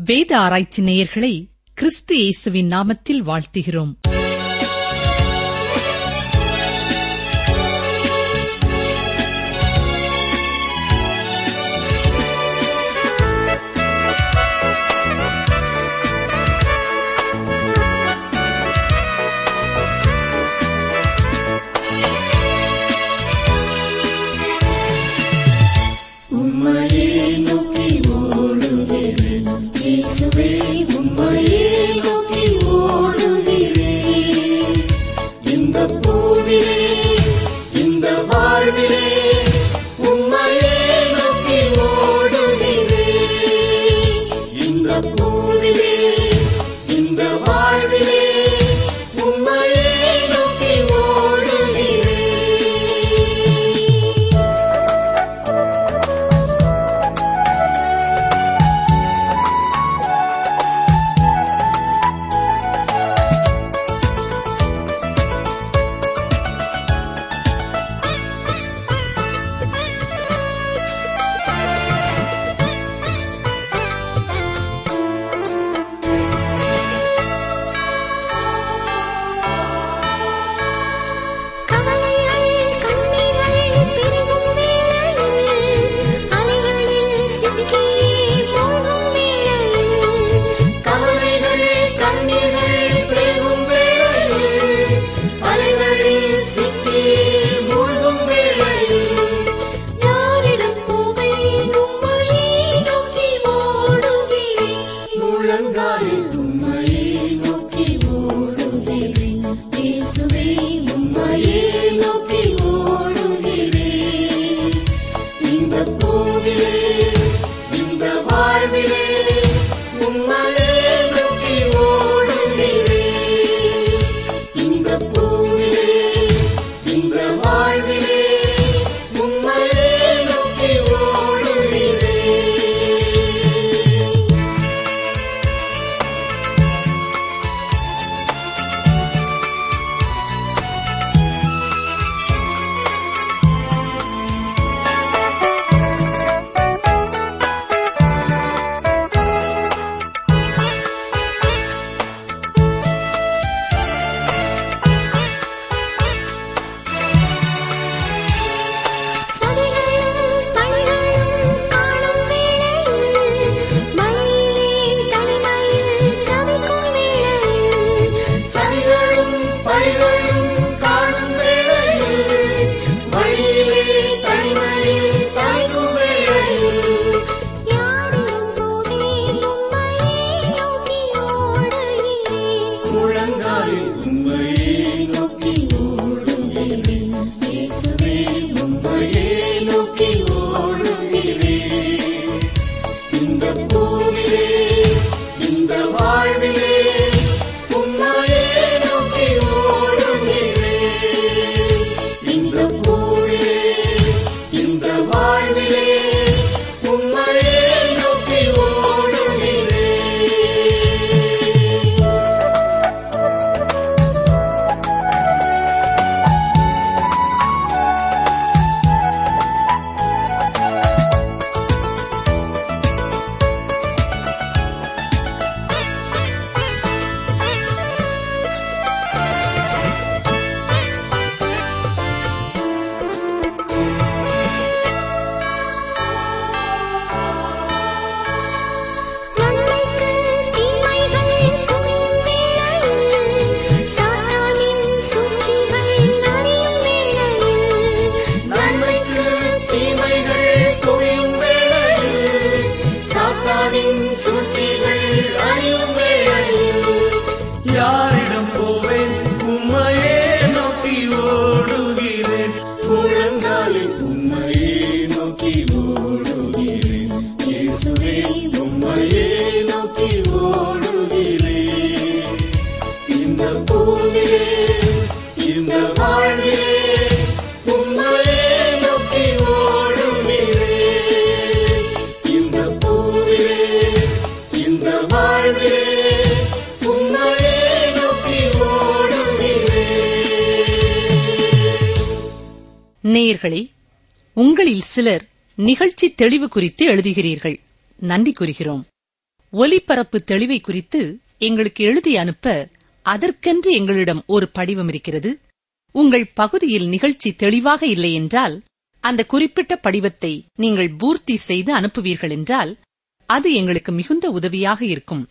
வேத ஆராய்ச்சி நேயர்களை கிறிஸ்து இயேசுவின் நாமத்தில் வாழ்த்துகிறோம் உம்மையே நோக்கி ஓடுகிறேன் இயேசுவே உம்மையே நோக்கி ஓடுகிறேன் இந்த பூவிலே இந்த வாழ்விலே உம்மையே நோக்கி ஓடுகிறேன் இந்த பூவிலே இந்த வாழ்விலே உம்மையே நோக்கி ஓடுகிறேன் கவலைகள் கண்ணீர்கள் பெருகும் வேளையில் அலைகளில் சிக்கி போகும் வேளையில் கவலைகள் கண்ணீர்கள் பெருகும் வேளையில் அலைகளில் சிக்கி மூழ்கும் வேளையில் யாரிடம் போவேன் உம்மையே நோக்கி ஓடுகிறேன் முழங்காலில் உம்மையே நோக்கி ஓடுகிறேன் இயேசுவே உம்மையே நோக்கி ஓடுகிறேன் இந்த பூவிலே இந்த வாழ்விலே உம்மையே நோக்கி ஓடுகிறேன் இந்த பூவிலே இந்த வாழ்விலே உம்மையே நோக்கி ஓடுகிறேன் சதிகளும் பணிகளும் காணும் வேளையில் மழையிலே தனிமையில் தவிக்கும் வேளையில் சரிகளும் பழிகளும் காணும் வேளையில் வழியிலே தனிமையில் தாய்க்கும் வேளையில் யாரிடம் போவேன் உம்மையே நோக்கி ஓடுகிறேன் முழங்காலில் உம்மையே நோக்கி ஓடுகிறேன் இயேசுவே உம்மையே நோக்கி ஓடுகிறேன் இந்த பூவிலே இந்த வாழ்விலே உம்மையே நோக்கி ஓடுகிறேன் இந்த பூவிலே இந்த வாழ்விலே உம்மையே நோக்கி ஓடுகிறேன் நன்மைக்கு தீமைகள் குவியும் வேளையில் சாத்தானின் சூழ்ச்சிகள் அறியும் வேளையில் நன்மைக்கு தீமைகள் குவியும் வேளையில் சாத்தானின் சூழ்ச்சிகள் அறியும் வேளையில் யாரிடம் போவேன் உம்மையே நோக்கி ஓடுகிறேன் முழங்காலில் உம்மையே நோக்கி ஓடுகிறேன் இயேசுவே உம்மையே நோக்கி ஓடுகிறேன் இந்த பூவிலே இந்த வாழ்விலே உம்மையே நோக்கி ஓடுகிறேன் இந்த பூவிலே இந்த வாழ்விலே உம்மையே நோக்கி ஓடுகிறேன் நேயர்களே உங்களில் சிலர் நிகழ்ச்சி தெளிவு குறித்து எழுதுகிறீர்கள் நன்றி கூறுகிறோம் ஒலிபரப்பு தெளிவை குறித்து எங்களுக்கு எழுதி அனுப்ப அதற்கென்று எங்களிடம் ஒரு படிவம் இருக்கிறது உங்கள் பகுதியில் நிகழ்ச்சி தெளிவாக இல்லை என்றால் அந்த குறிப்பிட்ட படிவத்தை நீங்கள் பூர்த்தி செய்து அனுப்புவீர்கள் என்றால் அது எங்களுக்கு மிகுந்த உதவியாக இருக்கும்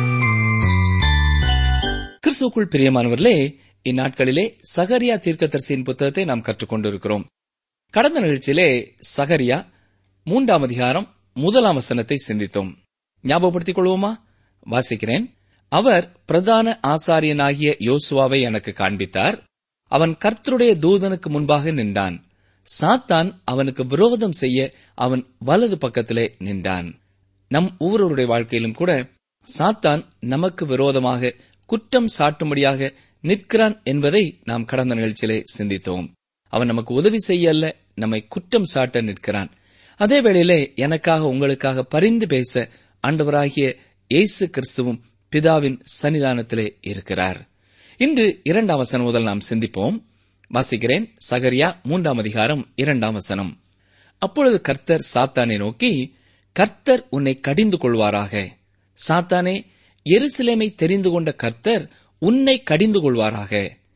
கிறிஸ்துக்குள் பிரியமானவர்களே இந்நாட்களிலே சகரியா தீர்க்கதரிசியின் புத்தகத்தை நாம் கற்றுக்கொண்டிருக்கிறோம் கடந்த நிகழ்ச்சியிலே சகரியா மூன்றாம் அதிகாரம் முதலாம் வசனத்தை சிந்தித்தோம் ஞாபகப்படுத்திக் கொள்வோமா வாசிக்கிறேன் அவர் பிரதான ஆசாரியனாகிய யோசுவாவை எனக்கு காண்பித்தார் அவன் கர்த்தருடைய தூதனுக்கு முன்பாக நின்றான் சாத்தான் அவனுக்கு விரோதம் செய்ய அவன் வலது பக்கத்திலே நின்றான் நம் ஒவ்வொருவருடைய வாழ்க்கையிலும் கூட சாத்தான் நமக்கு விரோதமாக குற்றம் சாட்டும்படியாக நிற்கிறான் என்பதை நாம் கடந்த நிகழ்ச்சியிலே சிந்தித்தோம் அவன் நமக்கு உதவி செய்ய அல்ல நம்மை குற்றம் சாட்ட நிற்கிறான் அதே வேளையிலே எனக்காக உங்களுக்காக பரிந்து பேச ஆண்டவராகிய இயேசு கிறிஸ்துவும் பிதாவின் சன்னிதானத்திலே இருக்கிறார் இன்று இரண்டாம் வசனம் முதல் நாம் சிந்திப்போம் வாசிக்கிறேன் சகரியா மூன்றாம் அதிகாரம் இரண்டாம் வசனம் அப்பொழுது கர்த்தர் சாத்தானை நோக்கி கர்த்தர் உன்னை கடிந்து கொள்வாராக சாத்தானே எருசலேமை தெரிந்து கொண்ட கர்த்தர் உன்னை கடிந்து கொள்வாராக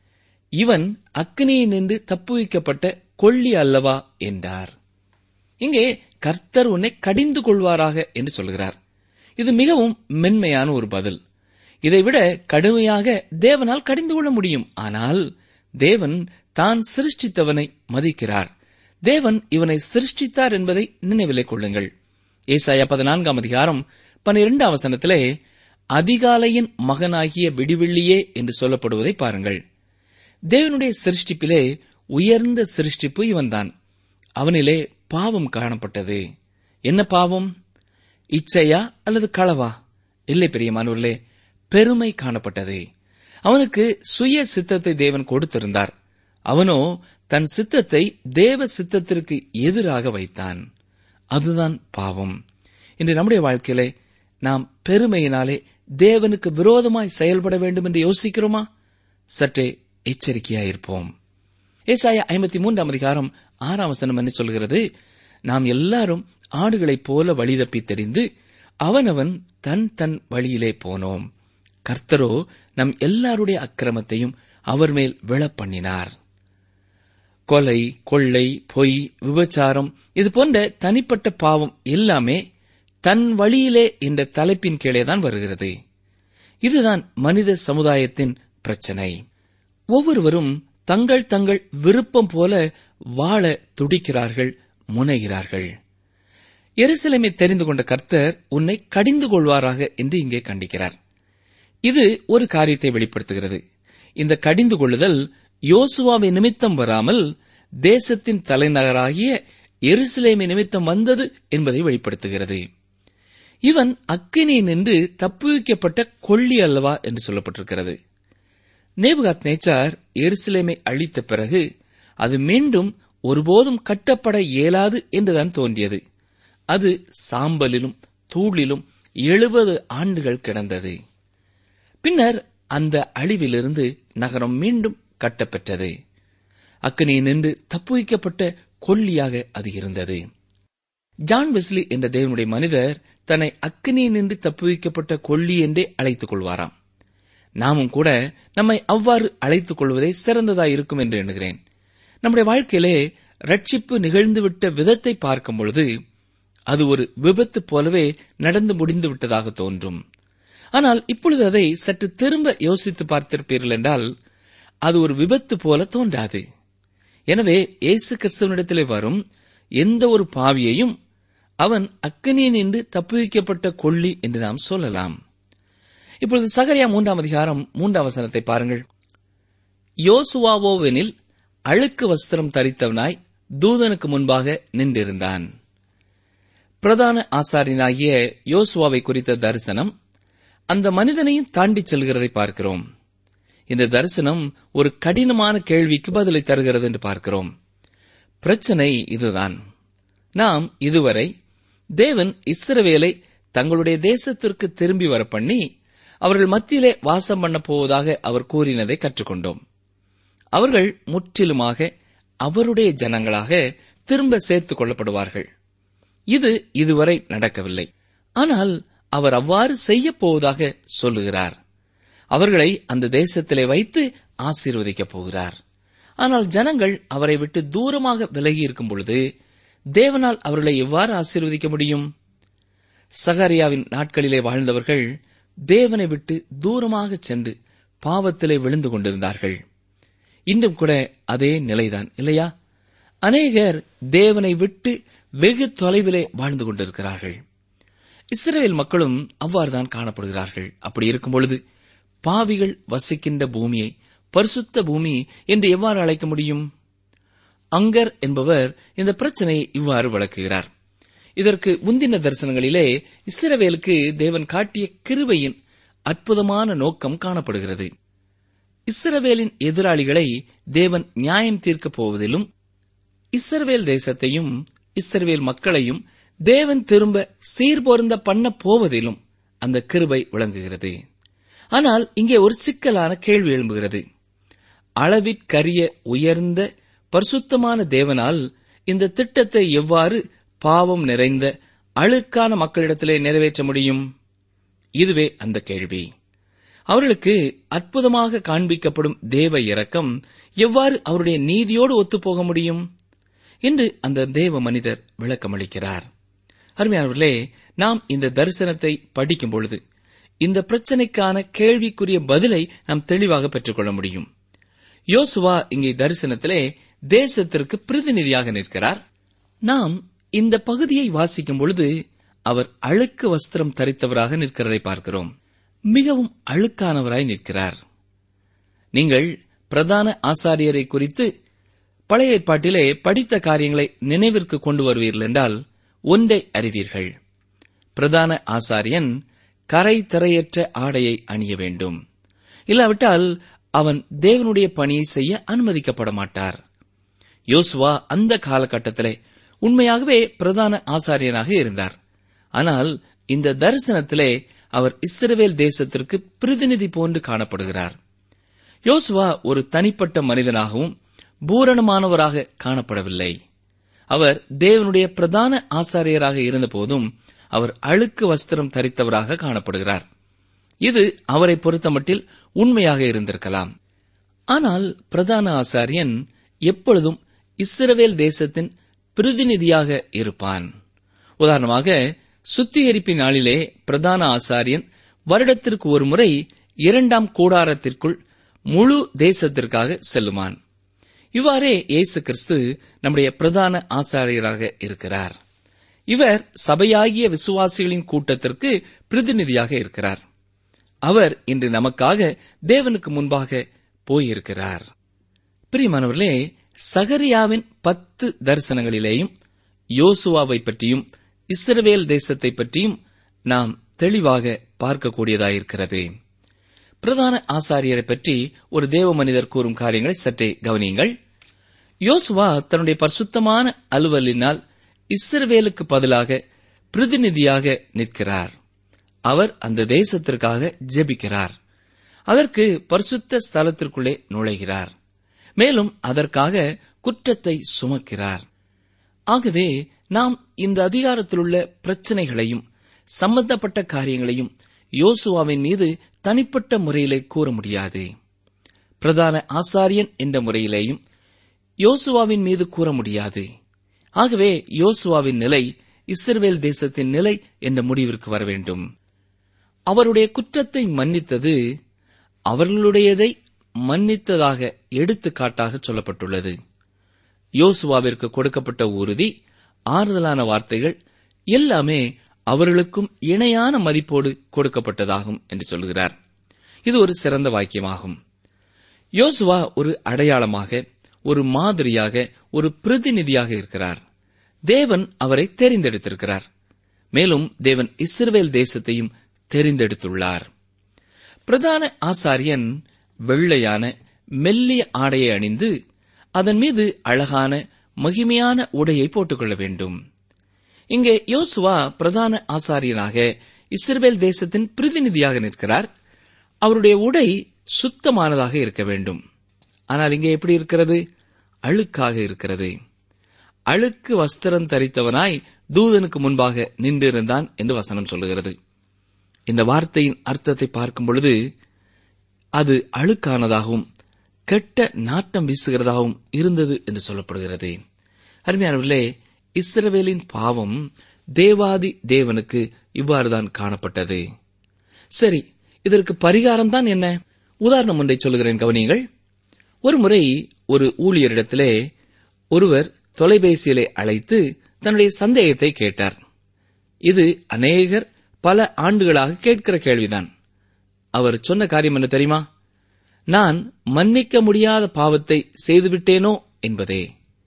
இவன் அக்னியை நின்று தப்புவிக்கப்பட்ட கொள்ளி அல்லவா என்றார் இங்கே கர்த்தர் உன்னை கடிந்து கொள்வாராக என்று சொல்கிறார் இது மிகவும் மென்மையான ஒரு பதில் இதைவிட கடுமையாக தேவனால் கடிந்து கொள்ள முடியும் ஆனால் தேவன் தான் சிருஷ்டித்தவனை மதிக்கிறார் தேவன் இவனை சிருஷ்டித்தார் என்பதை நினைவிலே கொள்ளுங்கள் ஏசாயா பதினான்காம் அதிகாரம் பனிரெண்டாம் வசனத்திலே அதிகாலையின் மகனாகிய விடிவெள்ளியே என்று சொல்லப்படுவதை பாருங்கள் தேவனுடைய சிருஷ்டிப்பிலே உயர்ந்த சிருஷ்டிப்பு இவன்தான் அவனிலே பாவம் காணப்பட்டது என்ன பாவம் இச்சையா அல்லது களவா இல்லை பெரியமானவர்களே பெருமை காணப்பட்டது அவனுக்கு சுய சித்தத்தை தேவன் கொடுத்திருந்தார் அவனோ தன் சித்தத்தை தேவ சித்தத்திற்கு எதிராக வைத்தான் அதுதான் பாவம் இன்று நம்முடைய வாழ்க்கையிலே நாம் பெருமையினாலே தேவனுக்கு விரோதமாய் செயல்பட வேண்டும் என்று யோசிக்கிறோமா சற்றே எச்சரிக்கையாயிருப்போம் ஏசாயா ஐம்பத்தி மூன்றாம் அதிகாரம் ஆறாம் வசனம் என்ன சொல்கிறது நாம் எல்லாரும் ஆடுகளைப் போல வழி தப்பி தெரிந்து அவனவன் தன் தன் வழியிலே போனோம் கர்த்தரோ நம் எல்லாருடைய அக்கிரமத்தையும் அவர் மேல் விழப் பண்ணினார் கொலை கொள்ளை பொய் விபச்சாரம் இது போன்ற தனிப்பட்ட பாவம் எல்லாமே தன் வழியிலே என்ற தலைப்பின் கீழே தான் வருகிறது இதுதான் மனித சமுதாயத்தின் பிரச்சனை ஒவ்வொருவரும் தங்கள் தங்கள் விருப்பம் போல வாழ துடிக்கிறார்கள் முனைகிறார்கள் எருசலேமை தெரிந்து கொண்ட கர்த்தர் உன்னை கடிந்து கொள்வாராக என்று இங்கே கண்டிக்கிறார் இது ஒரு காரியத்தை வெளிப்படுத்துகிறது இந்த கடிந்து கொள்ளுதல் யோசுவாவை நிமித்தம் வராமல் தேசத்தின் தலைநகராகிய எருசலேமை நிமித்தம் வந்தது என்பதை வெளிப்படுத்துகிறது இவன் அக்கினி நின்று தப்புவிக்கப்பட்ட கொள்ளி அல்லவா என்று சொல்லப்பட்டிருக்கிறது நேபுகாத் நேச்சார் எருசலேமை அழித்த பிறகு அது மீண்டும் ஒருபோதும் கட்டப்பட இயலாது என்றுதான் தோன்றியது அது சாம்பலிலும் தூளிலும் எழுபது ஆண்டுகள் கிடந்தது பின்னர் அந்த அழிவிலிருந்து நகரம் மீண்டும் கட்டப்பெற்றது அக்கினி நின்று தப்புவிக்கப்பட்ட கொல்லியாக அது இருந்தது ஜான் வெஸ்லி என்ற தேவனுடைய மனிதர் தன்னை அக்கினி நின்று தப்புவிக்கப்பட்ட கொல்லி என்றே அழைத்துக் கொள்வாராம் நாமும் கூட நம்மை அவ்வாறு அழைத்துக் கொள்வதே சிறந்ததாய் இருக்கும் என்று எண்ணுகிறேன் நம்முடைய வாழ்க்கையிலே ரட்சிப்பு நிகழ்ந்துவிட்ட விதத்தை பார்க்கும் பொழுது அது ஒரு விபத்து போலவே நடந்து முடிந்து விட்டதாக தோன்றும் ஆனால் இப்பொழுது அதை சற்று திரும்ப யோசித்து பார்த்திருப்பீர்கள் என்றால் அது ஒரு விபத்து போல தோன்றாது எனவே இயேசு கிறிஸ்துவனிடத்திலே வரும் எந்த ஒரு பாவியையும் அவன் அக்கினியை நின்று தப்புவிக்கப்பட்ட கொள்ளி என்று நாம் சொல்லலாம் இப்பொழுது சகரியா மூன்றாம் அதிகாரம் மூன்றாம் வசனத்தை பாருங்கள் யோசுவாவோவெனில் அழுக்கு வஸ்திரம் தரித்தவனாய் தூதனுக்கு முன்பாக நின்றிருந்தான் பிரதான ஆசாரியனாகிய யோசுவாவை குறித்த தரிசனம் அந்த மனிதனையும் தாண்டி செல்கிறதை பார்க்கிறோம் இந்த தரிசனம் ஒரு கடினமான கேள்விக்கு பதிலை தருகிறது என்று பார்க்கிறோம் பிரச்சனை இதுதான் நாம் இதுவரை தேவன் இஸ்ரவேலை தங்களுடைய தேசத்திற்கு திரும்பி வர பண்ணி அவர்கள் மத்தியிலே வாசம் பண்ண போவதாக அவர் கூறினதை கற்றுக்கொண்டோம் அவர்கள் முற்றிலுமாக அவருடைய ஜனங்களாக திரும்ப சேர்த்துக் கொள்ளப்படுவார்கள் இது இதுவரை நடக்கவில்லை ஆனால் அவர் அவ்வாறு செய்யப் போவதாக சொல்லுகிறார் அவர்களை அந்த தேசத்திலே வைத்து ஆசீர்வதிக்கப் போகிறார் ஆனால் ஜனங்கள் அவரை விட்டு தூரமாக விலகி இருக்கும் பொழுது தேவனால் அவர்களை எவ்வாறு ஆசீர்வதிக்க முடியும் சகரியாவின் நாட்களிலே வாழ்ந்தவர்கள் தேவனை விட்டு தூரமாக சென்று பாவத்திலே விழுந்து கொண்டிருந்தார்கள் இன்றும் கூட அதே நிலைதான் இல்லையா அநேகர் தேவனை விட்டு வெகு தொலைவிலே வாழ்ந்து கொண்டிருக்கிறார்கள் இஸ்ரவேல் மக்களும் அவ்வாறுதான் காணப்படுகிறார்கள் அப்படி இருக்கும் பொழுது பாவிகள் வசிக்கின்ற பூமியை பரிசுத்த பூமி என்று எவ்வாறு அழைக்க முடியும் அங்கர் என்பவர் இந்த பிரச்சனையை இவ்வாறு விளக்குகிறார் இதற்கு முந்தின தரிசனங்களிலே இஸ்ரவேலுக்கு தேவன் காட்டிய கிருபையின் அற்புதமான நோக்கம் காணப்படுகிறது இஸ்ரவேலின் எதிராளிகளை தேவன் நியாயம் தீர்க்கப் போவதிலும் இஸ்ரவேல் தேசத்தையும் இஸ்ரவேல் மக்களையும் தேவன் திரும்ப சீர்பொருந்த பண்ண போவதிலும் அந்த கிருபை விளங்குகிறது ஆனால் இங்கே ஒரு சிக்கலான கேள்வி எழும்புகிறது அளவிற்கரிய உயர்ந்த பரிசுத்தமான தேவனால் இந்த திட்டத்தை எவ்வாறு பாவம் நிறைந்த அழுக்கான மக்களிடத்திலே நிறைவேற்ற முடியும் இதுவே அந்த கேள்வி அவர்களுக்கு அற்புதமாக காண்பிக்கப்படும் தேவ இரக்கம் எவ்வாறு அவருடைய நீதியோடு ஒத்துப்போக முடியும் என்று அந்த தேவ மனிதர் விளக்கமளிக்கிறார் அருமையானவர்களே நாம் இந்த தரிசனத்தை படிக்கும் பொழுது இந்த பிரச்சனைக்கான கேள்விக்குரிய பதிலை நாம் தெளிவாக பெற்றுக்கொள்ள முடியும் யோசுவா இங்கே தரிசனத்திலே தேசத்திற்கு பிரதிநிதியாக நிற்கிறார் நாம் இந்த பகுதியை வாசிக்கும் பொழுது அவர் அழுக்கு வஸ்திரம் தரித்தவராக நிற்கிறதை பார்க்கிறோம் மிகவும் அழுக்கானவராய் நிற்கிறார் நீங்கள் பிரதான ஆசாரியரை குறித்து பழைய ஏற்பாட்டிலே படித்த காரியங்களை நினைவிற்கு கொண்டு வருவீர்கள் என்றால் ஒன்றை அறிவீர்கள் பிரதான ஆசாரியன் கரை திரையற்ற ஆடையை அணிய வேண்டும் இல்லாவிட்டால் அவன் தேவனுடைய பணியை செய்ய அனுமதிக்கப்பட மாட்டார் யோசுவா அந்த காலகட்டத்திலே உண்மையாகவே பிரதான ஆசாரியனாக இருந்தார் ஆனால் இந்த தரிசனத்திலே அவர் இஸ்ரவேல் தேசத்திற்கு பிரதிநிதி போன்று காணப்படுகிறார் யோசுவா ஒரு தனிப்பட்ட மனிதனாகவும் பூரணமானவராக காணப்படவில்லை அவர் தேவனுடைய பிரதான ஆசாரியராக இருந்தபோதும் அவர் அழுக்கு வஸ்திரம் தரித்தவராக காணப்படுகிறார் இது அவரை பொறுத்தமட்டில் உண்மையாக இருந்திருக்கலாம் ஆனால் பிரதான ஆசாரியன் எப்பொழுதும் இஸ்ரவேல் தேசத்தின் பிரதிநிதியாக இருப்பான் உதாரணமாக சுத்திகரிப்பின் நாளிலே பிரதான ஆசாரியன் வருடத்திற்கு ஒரு முறை இரண்டாம் கூடாரத்திற்குள் முழு தேசத்திற்காக செல்லுமான் இவ்வாறே இயேசு கிறிஸ்து நம்முடைய பிரதான ஆசாரியராக இருக்கிறார் இவர் சபையாகிய விசுவாசிகளின் கூட்டத்திற்கு பிரதிநிதியாக இருக்கிறார் அவர் இன்று நமக்காக தேவனுக்கு முன்பாக போயிருக்கிறார் பிரியமானவர்களே சகரியாவின் பத்து தரிசனங்களிலேயும் யோசுவாவை பற்றியும் இஸ்ரவேல் தேசத்தை பற்றியும் நாம் தெளிவாக பார்க்கக்கூடியதாயிருக்கிறது பிரதான ஆசாரியரை பற்றி ஒரு தேவ மனிதர் கூறும் காரியங்களை சற்றே கவனியுங்கள் யோசுவா தன்னுடைய பரிசுத்தமான அலுவலினால் இஸ்ரவேலுக்கு பதிலாக பிரதிநிதியாக நிற்கிறார் அவர் அந்த தேசத்திற்காக ஜெபிக்கிறார் அதற்கு பரிசுத்த ஸ்தலத்திற்குள்ளே நுழைகிறார் மேலும் அதற்காக குற்றத்தை சுமக்கிறார் ஆகவே நாம் இந்த அதிகாரத்திலுள்ள பிரச்சனைகளையும் சம்பந்தப்பட்ட காரியங்களையும் யோசுவாவின் மீது தனிப்பட்ட முறையிலே கூற முடியாது பிரதான ஆசாரியன் என்ற முறையிலேயும் யோசுவாவின் மீது கூற முடியாது ஆகவே யோசுவாவின் நிலை இஸ்ரவேல் தேசத்தின் நிலை என்ற முடிவிற்கு வர வேண்டும் அவருடைய குற்றத்தை மன்னித்தது அவர்களுடையதை மன்னித்ததாக எடுத்துக்காட்டாக சொல்லப்பட்டுள்ளது யோசுவாவிற்கு கொடுக்கப்பட்ட உறுதி ஆறுதலான வார்த்தைகள் எல்லாமே அவர்களுக்கும் இணையான மதிப்போடு கொடுக்கப்பட்டதாகும் என்று சொல்கிறார் இது ஒரு சிறந்த வாக்கியமாகும் யோசுவா ஒரு அடையாளமாக ஒரு மாதிரியாக ஒரு பிரதிநிதியாக இருக்கிறார் தேவன் அவரை தெரிந்தெடுத்திருக்கிறார் மேலும் தேவன் இஸ்ரவேல் தேசத்தையும் தெரிந்தெடுத்துள்ளார் பிரதான ஆசாரியன் வெள்ளையான மெல்லிய ஆடையை அணிந்து அதன் மீது அழகான மகிமையான உடையை போட்டுக்கொள்ள வேண்டும் இங்கே யோசுவா பிரதான ஆசாரியனாக இஸ்ரவேல் தேசத்தின் பிரதிநிதியாக நிற்கிறார் அவருடைய உடை சுத்தமானதாக இருக்க வேண்டும் ஆனால் இங்கே எப்படி இருக்கிறது அழுக்காக இருக்கிறது அழுக்கு வஸ்திரம் தரித்தவனாய் தூதனுக்கு முன்பாக நின்றிருந்தான் என்று வசனம் சொல்லுகிறது இந்த வார்த்தையின் அர்த்தத்தை பார்க்கும் பொழுது அது அழுக்கானதாகவும் கெட்ட நாட்டம் வீசுகிறதாகவும் இருந்தது என்று சொல்லப்படுகிறது அருமையானவர்களே இஸ்ரவேலின் பாவம் தேவாதி தேவனுக்கு இவ்வாறுதான் காணப்பட்டது சரி இதற்கு பரிகாரம் தான் என்ன உதாரணம் ஒன்றை சொல்லுகிறேன் கவனியுங்கள் ஒருமுறை ஒரு ஊழியரிடத்திலே ஒருவர் தொலைபேசியிலே அழைத்து தன்னுடைய சந்தேகத்தை கேட்டார் இது அநேகர் பல ஆண்டுகளாக கேட்கிற கேள்விதான் அவர் சொன்ன காரியம் என்ன தெரியுமா நான் மன்னிக்க முடியாத பாவத்தை செய்துவிட்டேனோ என்பதே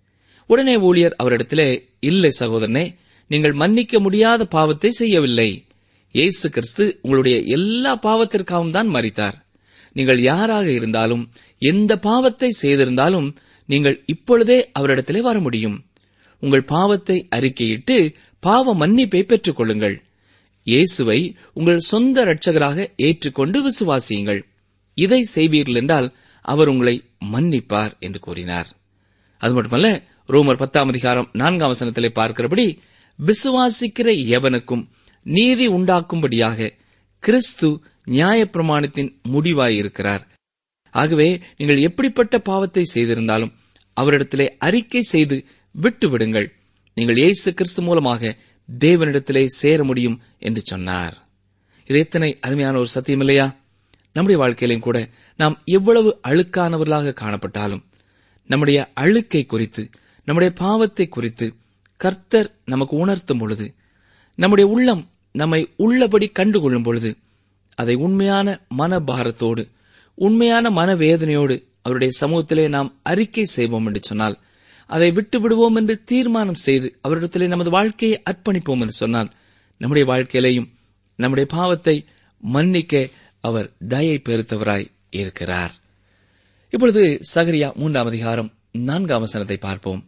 உடனே ஊழியர் அவரிடத்திலே இல்லை சகோதரனே நீங்கள் மன்னிக்க முடியாத பாவத்தை செய்யவில்லை இயேசு கிறிஸ்து உங்களுடைய எல்லா பாவத்திற்காகவும் தான் மறித்தார் நீங்கள் யாராக இருந்தாலும் எந்த பாவத்தை செய்திருந்தாலும் நீங்கள் இப்பொழுதே அவரிடத்திலே வர முடியும் உங்கள் பாவத்தை அறிக்கையிட்டு பாவ மன்னிப்பை பெற்றுக் கொள்ளுங்கள் இயேசுவை உங்கள் சொந்த இரட்சகராக ஏற்றுக்கொண்டு விசுவாசியுங்கள் இதை செய்வீர்கள் என்றால் அவர் உங்களை மன்னிப்பார் என்று கூறினார் அது மட்டுமல்ல ரோமர் பத்தாம் அதிகாரம் நான்காம் வசனத்திலே பார்க்கிறபடி விசுவாசிக்கிற எவனுக்கும் நீதி உண்டாக்கும்படியாக கிறிஸ்து நியாயப்பிரமாணத்தின் முடிவாயிருக்கிறார் ஆகவே நீங்கள் எப்படிப்பட்ட பாவத்தை செய்திருந்தாலும் அவரிடத்திலே அறிக்கை செய்து விட்டுவிடுங்கள் நீங்கள் இயேசு கிறிஸ்து மூலமாக தேவனிடத்திலே சேர முடியும் என்று சொன்னார் இது எத்தனை அருமையான ஒரு சத்தியம் இல்லையா நம்முடைய வாழ்க்கையிலும் கூட நாம் எவ்வளவு அழுக்கானவர்களாக காணப்பட்டாலும் நம்முடைய அழுக்கை குறித்து நம்முடைய பாவத்தை குறித்து கர்த்தர் நமக்கு உணர்த்தும் பொழுது நம்முடைய உள்ளம் நம்மை உள்ளபடி கண்டுகொள்ளும் பொழுது அதை உண்மையான மனபாரத்தோடு உண்மையான மனவேதனையோடு அவருடைய சமூகத்திலே நாம் அறிக்கை செய்வோம் என்று சொன்னால் அதை விட்டு விடுவோம் என்று தீர்மானம் செய்து அவரிடத்திலே நமது வாழ்க்கையை அர்ப்பணிப்போம் என்று சொன்னால் நம்முடைய வாழ்க்கையிலேயும் நம்முடைய பாவத்தை மன்னிக்க அவர் தயை பெருத்தவராய் இருக்கிறார் இப்பொழுது சகரியா மூன்றாம் அதிகாரம் நான்காம் வசனத்தை பார்ப்போம்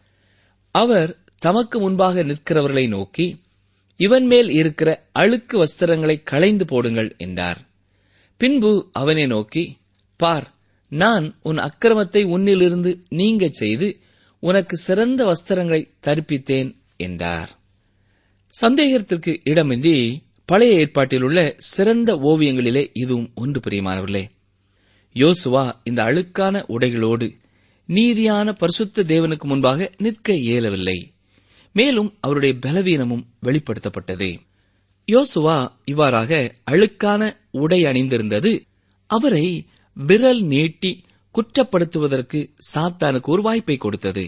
அவர் தமக்கு முன்பாக நிற்கிறவர்களை நோக்கி இவன் மேல் இருக்கிற அழுக்கு வஸ்திரங்களை களைந்து போடுங்கள் என்றார் பின்பு அவனை நோக்கி பார் நான் உன் அக்கிரமத்தை உன்னிலிருந்து நீங்கச் செய்து உனக்கு சிறந்த வஸ்திரங்களை தரிப்பித்தேன் என்றார் சந்தேகத்திற்கு இடமின்றி பழைய ஏற்பாட்டில் உள்ள சிறந்த ஓவியங்களிலே இதுவும் ஒன்று பிரியமானவர்களே யோசுவா இந்த அழுக்கான உடைகளோடு நீதியான பரிசுத்த தேவனுக்கு முன்பாக நிற்க இயலவில்லை மேலும் அவருடைய பலவீனமும் வெளிப்படுத்தப்பட்டது யோசுவா இவ்வாறாக அழுக்கான உடை அணிந்திருந்தது அவரை விரல் நீட்டி குற்றப்படுத்துவதற்கு சாத்தானுக்கு ஒரு வாய்ப்பை கொடுத்தது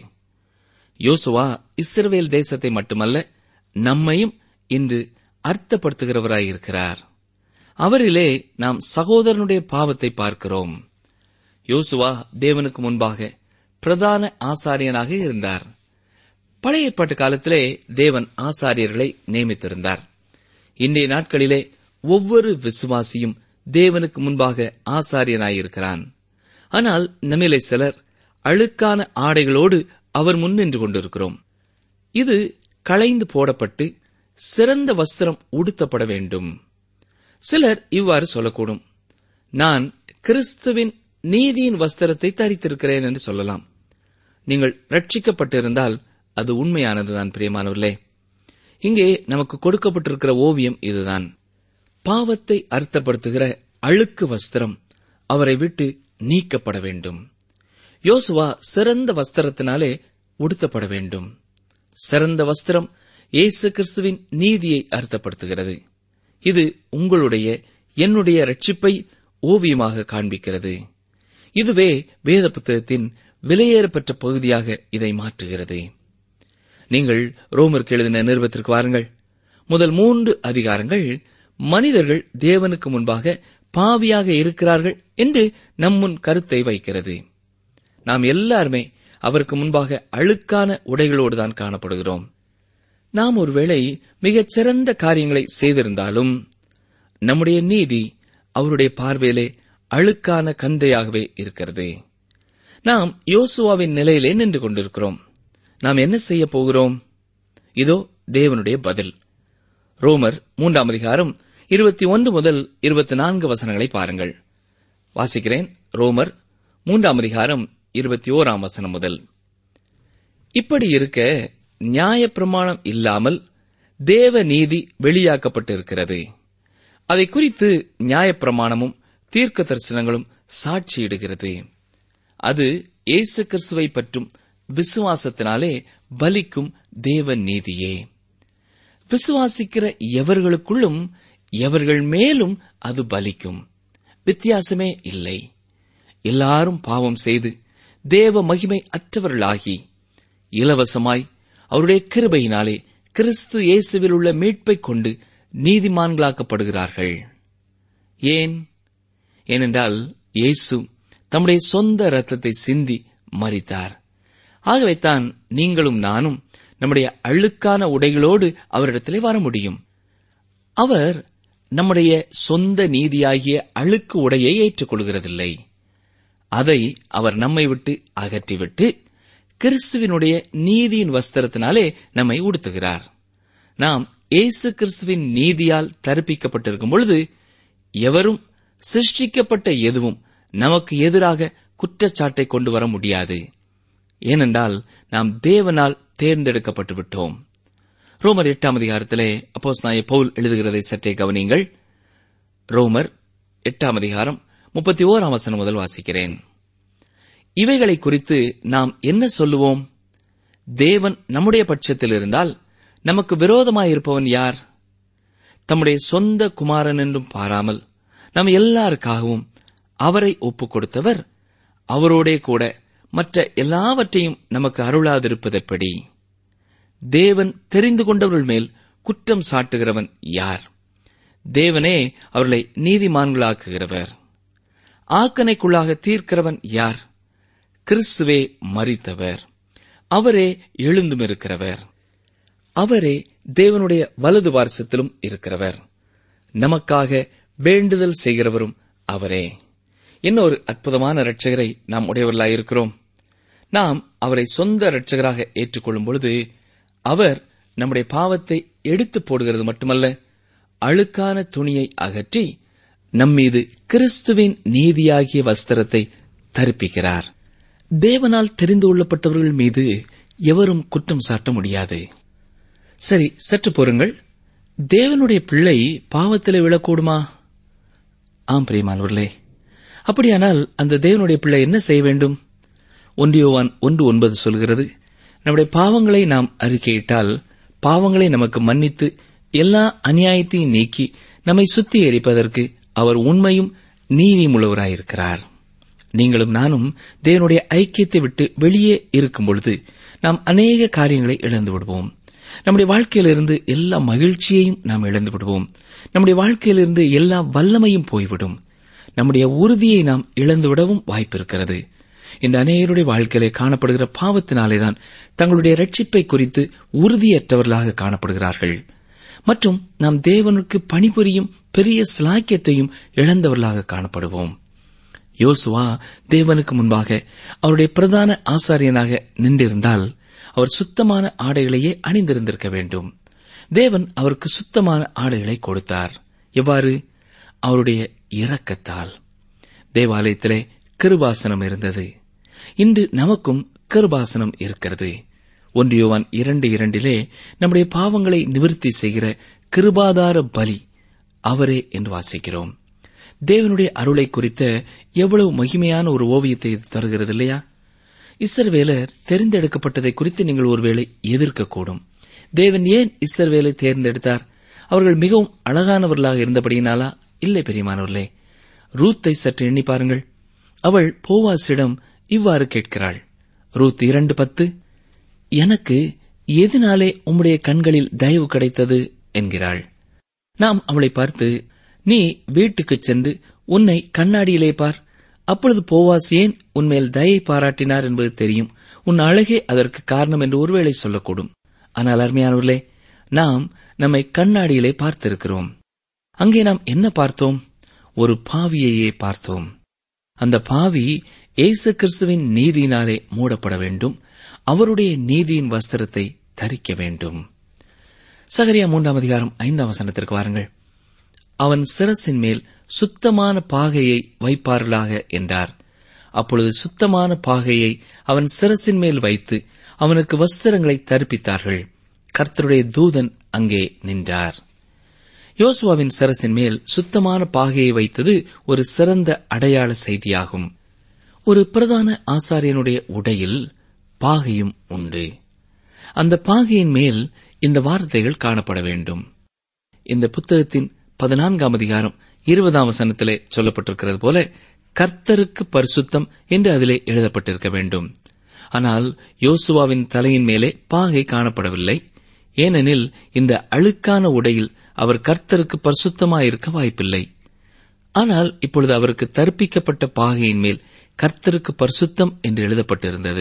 யோசுவா இஸ்ரவேல் தேசத்தை மட்டுமல்ல நம்மையும் இன்று அர்த்தப்படுத்துகிறவராயிருக்கிறார் அவரிலே நாம் சகோதரனுடைய பாவத்தை பார்க்கிறோம் யோசுவா தேவனுக்கு முன்பாக பிரதான ஆசாரியனாக இருந்தார் பழைய ஏற்பாட்டு காலத்திலே தேவன் ஆசாரியர்களை நியமித்திருந்தார் இன்றைய நாட்களிலே ஒவ்வொரு விசுவாசியும் தேவனுக்கு முன்பாக ஆசாரியனாயிருக்கிறான் ஆனால் நம்மிலே சிலர் அழுக்கான ஆடைகளோடு அவர் முன் நின்று கொண்டிருக்கிறோம் இது களைந்து போடப்பட்டு சிறந்த வஸ்திரம் உடுத்தப்பட வேண்டும் சிலர் இவ்வாறு சொல்லக்கூடும் நான் கிறிஸ்துவின் நீதியின் வஸ்திரத்தை தரித்திருக்கிறேன் என்று சொல்லலாம் நீங்கள் ரட்சிக்கப்பட்டிருந்தால் அது உண்மையானதுதான் பிரியமானவர்களே இங்கே நமக்கு கொடுக்கப்பட்டிருக்கிற ஓவியம் இதுதான் பாவத்தை அர்த்தப்படுத்துகிற அழுக்கு வஸ்திரம் அவரை விட்டு நீக்கப்பட வேண்டும் யோசுவா சிறந்த வஸ்திரத்தினாலே உடுத்தப்பட வேண்டும் சிறந்த வஸ்திரம் இயேசு கிறிஸ்துவின் நீதியை அர்த்தப்படுத்துகிறது இது உங்களுடைய என்னுடைய ரட்சிப்பை ஓவியமாக காண்பிக்கிறது இதுவே வேத புத்தகத்தின் விலையேறப்பெற்ற பகுதியாக இதை மாற்றுகிறது நீங்கள் ரோமருக்கு எழுதின நிறுவத்திற்கு வாருங்கள் முதல் மூன்று அதிகாரங்கள் மனிதர்கள் தேவனுக்கு முன்பாக பாவியாக இருக்கிறார்கள் என்று நம் முன் கருத்தை வைக்கிறது நாம் எல்லாருமே அவருக்கு முன்பாக அழுக்கான உடைகளோடுதான் காணப்படுகிறோம் நாம் ஒருவேளை மிகச் சிறந்த காரியங்களை செய்திருந்தாலும் நம்முடைய நீதி அவருடைய பார்வையிலே அழுக்கான கந்தையாகவே இருக்கிறது நாம் யோசுவாவின் நிலையிலே நின்று கொண்டிருக்கிறோம் நாம் என்ன செய்ய போகிறோம் இதோ தேவனுடைய பதில் ரோமர் மூன்றாம் அதிகாரம் இருபத்தி ஒன்று முதல் இருபத்தி நான்கு வசனங்களை பாருங்கள் வாசிக்கிறேன் ரோமர் மூன்றாம் அதிகாரம் இருபத்தி ஓராம் வசனம் முதல் இப்படி இருக்க நியாயப்பிரமாணம் இல்லாமல் தேவ நீதி வெளியாக்கப்பட்டிருக்கிறது அதை குறித்து நியாயப்பிரமாணமும் தீர்க்க தரிசனங்களும் சாட்சியிடுகிறது அது இயேசு கிறிஸ்துவை பற்றும் விசுவாசத்தினாலே பலிக்கும் தேவ நீதியே விசுவாசிக்கிற எவர்களுக்குள்ளும் எவர்கள் மேலும் அது பலிக்கும் வித்தியாசமே இல்லை எல்லாரும் பாவம் செய்து தேவ மகிமை அற்றவர்களாகி இலவசமாய் அவருடைய கிருபையினாலே கிறிஸ்து இயேசுவில் உள்ள மீட்பைக் கொண்டு நீதிமான்களாக்கப்படுகிறார்கள் ஏன் ஏனென்றால் இயேசு தம்முடைய சொந்த இரத்தத்தை சிந்தி மரித்தார் ஆகவே தான் நீங்களும் நானும் நம்முடைய அழுக்கான உடைகளோடு அவரிடத்திலே வர முடியும் அவர் நம்முடைய சொந்த நீதியாகிய அழுக்கு உடையை ஏற்றுக்கொள்கிறதில்லை அதை அவர் நம்மை விட்டு அகற்றிவிட்டு கிறிஸ்துவினுடைய நீதியின் வஸ்திரத்தினாலே நம்மை உடுத்துகிறார் நாம் இயேசு கிறிஸ்துவின் நீதியால் தரிப்பிக்கப்பட்டிருக்கும் பொழுது எவரும் சிருஷ்டிக்கப்பட்ட எதுவும் நமக்கு எதிராக குற்றச்சாட்டை கொண்டு வர முடியாது ஏனென்றால் நாம் தேவனால் தேர்ந்தெடுக்கப்பட்டு விட்டோம் ரோமர் எட்டாம் அதிகாரத்திலே அப்போஸ் நாய பவுல் எழுதுகிறதை சற்றே கவனியுங்கள் ரோமர் எட்டாம் அதிகாரம் முப்பத்தி ஓராம் வசனம் முதல் வாசிக்கிறேன் இவைகளை குறித்து நாம் என்ன சொல்லுவோம் தேவன் நம்முடைய பட்சத்தில் இருந்தால் நமக்கு விரோதமாயிருப்பவன் யார் தம்முடைய சொந்த குமாரன் என்றும் பாராமல் நம் எல்லாருக்காகவும் அவரை ஒப்புக் கொடுத்தவர் அவரோடே கூட மற்ற எல்லாவற்றையும் நமக்கு அருளாதிருப்பதெப்படி தேவன் தெரிந்து கொண்டவர்கள் மேல் குற்றம் சாட்டுகிறவன் யார் தேவனே அவர்களை நீதிமான்களாக்குகிறவர் ஆக்கனைக்குள்ளாக தீர்க்கிறவன் யார் கிறிஸ்துவே மரித்தவர் அவரே எழுந்தும் இருக்கிறவர் அவரே தேவனுடைய வலது பார்சத்திலும் இருக்கிறவர் நமக்காக வேண்டுதல் செய்கிறவரும் அவரே என்ன ஒரு அற்புதமான இரட்சகரை நாம் உடையவர்களாயிருக்கிறோம் நாம் அவரை சொந்த இரட்சகராக ஏற்றுக்கொள்ளும் பொழுது அவர் நம்முடைய பாவத்தை எடுத்து போடுகிறது மட்டுமல்ல அழுக்கான துணியை அகற்றி நம்மீது கிறிஸ்துவின் நீதியாகிய வஸ்திரத்தை தரிப்பிக்கிறார் தேவனால் தெரிந்து கொள்ளப்பட்டவர்கள் மீது எவரும் குற்றம் சாட்ட முடியாது சரி சற்று பொறுங்கள் தேவனுடைய பிள்ளை பாவத்திலே விழக்கூடுமா ஆம் பிரியமானவர்களே அப்படியானால் அந்த தேவனுடைய பிள்ளை என்ன செய்ய வேண்டும் ஒன்றியோவான் ஒன்று ஒன்பது சொல்கிறது நம்முடைய பாவங்களை நாம் அறிக்கையிட்டால் பாவங்களை நமக்கு மன்னித்து எல்லா அநியாயத்தையும் நீக்கி நம்மை சுத்திகரிப்பதற்கு அவர் உண்மையும் நீதிமுள்ளவராயிருக்கிறார் நீங்களும் நானும் தேவனுடைய ஐக்கியத்தை விட்டு வெளியே இருக்கும் பொழுது நாம் அநேக காரியங்களை இழந்து விடுவோம் நம்முடைய வாழ்க்கையிலிருந்து எல்லா மகிழ்ச்சியையும் நாம் இழந்து விடுவோம் நம்முடைய வாழ்க்கையிலிருந்து எல்லா வல்லமையும் போய்விடும் நம்முடைய உறுதியை நாம் இழந்துவிடவும் வாய்ப்பிருக்கிறது இந்த அநேகருடைய வாழ்க்கையிலே காணப்படுகிற பாவத்தினாலேதான் தங்களுடைய ரட்சிப்பை குறித்து உறுதியற்றவர்களாக காணப்படுகிறார்கள் மற்றும் நாம் தேவனுக்கு பணிபுரியும் பெரிய சிலாக்கியத்தையும் இழந்தவர்களாக காணப்படுவோம் யோசுவா தேவனுக்கு முன்பாக அவருடைய பிரதான ஆசாரியனாக நின்றிருந்தால் அவர் சுத்தமான ஆடைகளையே அணிந்திருந்திருக்க வேண்டும் தேவன் அவருக்கு சுத்தமான ஆடைகளை கொடுத்தார் எவ்வாறு அவருடைய இரக்கத்தால் தேவாலயத்திலே கிருபாசனம் இருந்தது இன்று நமக்கும் கிருபாசனம் இருக்கிறது ஒன்றியோவான் இரண்டு இரண்டிலே நம்முடைய பாவங்களை நிவர்த்தி செய்கிற கிருபாதார பலி அவரே என்று வாசிக்கிறோம் தேவனுடைய அருளை குறித்த எவ்வளவு மகிமையான ஒரு ஓவியத்தை இது தருகிறது இல்லையா இஸ்ரவேலர் தெரிந்தெடுக்கப்பட்டதை குறித்து நீங்கள் ஒருவேளை எதிர்க்கக்கூடும் தேவன் ஏன் இஸ்ரவேலை தேர்ந்தெடுத்தார் அவர்கள் மிகவும் அழகானவர்களாக இருந்தபடியினாலா இல்லை பெரியமானவர்களே ரூத்தை சற்று எண்ணி பாருங்கள் அவள் போவாசிடம் இவ்வாறு கேட்கிறாள் ரூத் இரண்டு பத்து எனக்கு எதனாலே உம்முடைய கண்களில் தயவு கிடைத்தது என்கிறாள் நாம் அவளை பார்த்து நீ வீட்டுக்குச் சென்று உன்னை கண்ணாடியிலே பார் அப்பொழுது போவாஸ் ஏன் உன்மேல் தயை பாராட்டினார் என்பது தெரியும் உன் அழகே அதற்கு காரணம் என்று ஒருவேளை சொல்லக்கூடும் ஆனால் அருமையானவர்களே நாம் நம்மை கண்ணாடியிலே பார்த்திருக்கிறோம் அங்கே நாம் என்ன பார்த்தோம் ஒரு பாவியையே பார்த்தோம் அந்த பாவி இயேசு கிறிஸ்துவின் நீதியினாலே மூடப்பட வேண்டும் அவருடைய நீதியின் வஸ்திரத்தை தரிக்க வேண்டும் சகரியா மூன்றாம் அதிகாரம் ஐந்தாம் வசனத்திற்கு வாருங்கள் அவன் சிரசின் மேல் சுத்தமான பாகையை வைப்பார்களாக என்றார் அப்பொழுது சுத்தமான பாகையை அவன் சிரசின் மேல் வைத்து அவனுக்கு வஸ்திரங்களை தரிப்பித்தார்கள் கர்த்தருடைய தூதன் அங்கே நின்றார் யோசுவாவின் சரசின் மேல் சுத்தமான பாகையை வைத்தது ஒரு சிறந்த அடையாள செய்தியாகும் ஒரு பிரதான ஆசாரியனுடைய உடையில் பாகையும் உண்டு அந்த பாகையின் மேல் இந்த வார்த்தைகள் காணப்பட வேண்டும் இந்த புத்தகத்தின் பதினான்காம் அதிகாரம் இருபதாம் வசனத்திலே சொல்லப்பட்டிருக்கிறது போல கர்த்தருக்கு பரிசுத்தம் என்று அதிலே எழுதப்பட்டிருக்க வேண்டும் ஆனால் யோசுவாவின் தலையின் மேலே பாகை காணப்படவில்லை ஏனெனில் இந்த அழுக்கான உடையில் அவர் கர்த்தருக்கு பரிசுத்தமாயிருக்க வாய்ப்பில்லை ஆனால் இப்பொழுது அவருக்கு தற்பிக்கப்பட்ட பாகையின் மேல் கர்த்தருக்கு பரிசுத்தம் என்று எழுதப்பட்டிருந்தது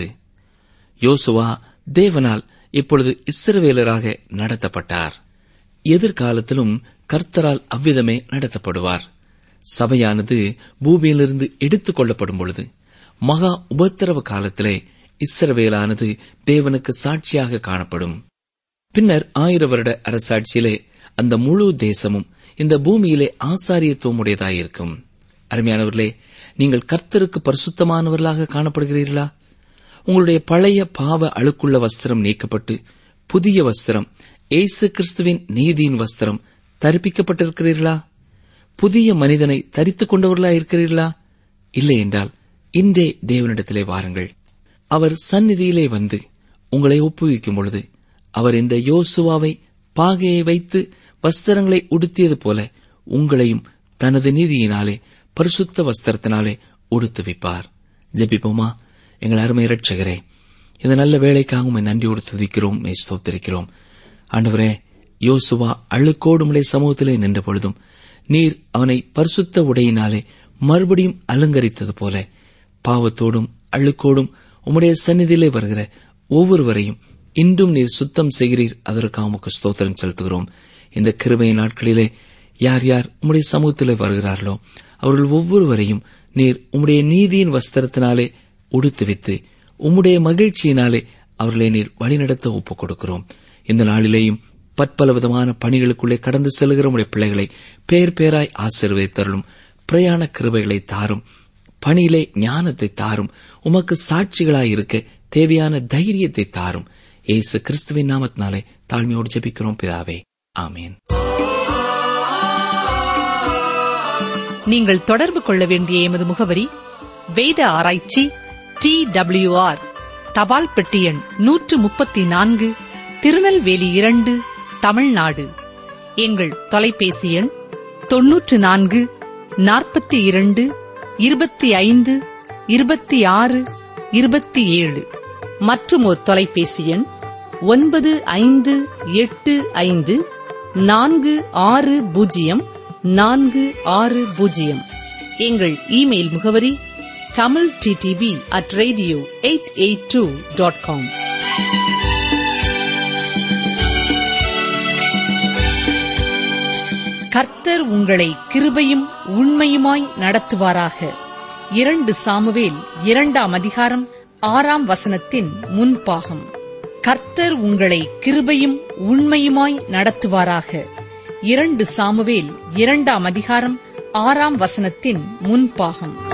யோசுவா தேவனால் இப்பொழுது இஸ்ரவேலராக நடத்தப்பட்டார் எதிர்காலத்திலும் கர்த்தரால் அவ்விதமே நடத்தப்படுவார் சபையானது பூமியிலிருந்து எடுத்துக் கொள்ளப்படும் பொழுது மகா உபத்திரவ காலத்திலே இஸ்ரவேலானது தேவனுக்கு சாட்சியாக காணப்படும் பின்னர் ஆயிர வருட அரசாட்சியிலே அந்த முழு தேசமும் இந்த பூமியிலே ஆசாரியத்துவமுடையதாயிருக்கும் அருமையானவர்களே நீங்கள் கர்த்தருக்கு பரிசுத்தமானவர்களாக காணப்படுகிறீர்களா உங்களுடைய பழைய பாவ அழுக்குள்ள வஸ்திரம் நீக்கப்பட்டு புதிய வஸ்திரம் ஏசு கிறிஸ்துவின் நீதியின் வஸ்திரம் தரிப்பிக்கப்பட்டிருக்கிறீர்களா புதிய மனிதனை தரித்துக் கொண்டவர்களா இருக்கிறீர்களா இல்லை என்றால் இன்றே தேவனிடத்திலே வாருங்கள் அவர் சந்நிதியிலே வந்து உங்களை ஒப்புவிக்கும் பொழுது அவர் இந்த யோசுவாவை பாகையை வைத்து வஸ்திரங்களை உடுத்தியது போல உங்களையும் தனது நீதியினாலே பரிசுத்த வஸ்திரத்தினாலே உடுத்து வைப்பார் ஜெபிப்போமா எங்கள் அருமை இரட்சகரே இந்த நல்ல வேலைக்காக உம்மை நன்றியோடு துதிக்கிறோம் மெய் ஸ்தோத்திரிக்கிறோம் ஆண்டவரே யோசுவா அழுக்கோடு உடைய சமூகத்திலே நின்ற பொழுதும் நீர் அவனை பரிசுத்த உடையினாலே மறுபடியும் அலங்கரித்தது போல பாவத்தோடும் அழுக்கோடும் உம்முடைய சந்நிதியிலே வருகிற ஒவ்வொருவரையும் இன்றும் நீர் சுத்தம் செய்கிறீர் அதற்காக உமக்கு ஸ்தோத்திரம் செலுத்துகிறோம் இந்த கிருபை நாட்களிலே யார் யார் உம்முடைய சமூகத்திலே வருகிறார்களோ அவர்கள் ஒவ்வொருவரையும் நீர் உம்முடைய நீதியின் வஸ்திரத்தினாலே உடுத்து வைத்து உம்முடைய மகிழ்ச்சியினாலே அவர்களை நீர் வழிநடத்த ஒப்புக் கொடுக்கிறோம் இந்த நாளிலேயும் பற்பல விதமான பணிகளுக்குள்ளே கடந்து செல்கிற உடைய பிள்ளைகளை பேர் பேராய் ஆசீர்வதித்தருளும் பிரயாண கிருபைகளை தாரும் பணியிலே ஞானத்தை தாரும் உமக்கு சாட்சிகளாய் இருக்க தேவையான தைரியத்தை தாரும் ஏசு கிறிஸ்துவின் நாமத்தினாலே தாழ்மையோடு ஜெபிக்கிறோம் பிதாவே ஆமேன் நீங்கள் தொடர்பு கொள்ள வேண்டிய எமது முகவரி வேத ஆராய்ச்சி டி ஆர் தபால் பெட்டி எண் நூற்று முப்பத்தி நான்கு திருநெல்வேலி இரண்டு தமிழ்நாடு எங்கள் தொலைபேசி எண் தொன்னூற்று நான்கு நாற்பத்தி இரண்டு இருபத்தி ஐந்து இருபத்தி ஆறு இருபத்தி ஏழு மற்றும் ஒரு தொலைபேசி எண் ஒன்பது ஐந்து எட்டு ஐந்து நான்கு ஆறு பூஜ்ஜியம் நான்கு ஆறு பூஜ்ஜியம் எங்கள் இமெயில் முகவரி Tamil DTP at radio eight eight two dot com கர்த்தர் உங்களை கிருபையும் உண்மையுமாய் நடத்துவாராக இரண்டு சாமுவேல் இரண்டாம் அதிகாரம் ஆறாம் வசனத்தின் முன்பாகம் கர்த்தர் உங்களை கிருபையும் உண்மையுமாய் நடத்துவாராக இரண்டு சாமுவேல் இரண்டாம் அதிகாரம் ஆறாம் வசனத்தின் முன்பாகம்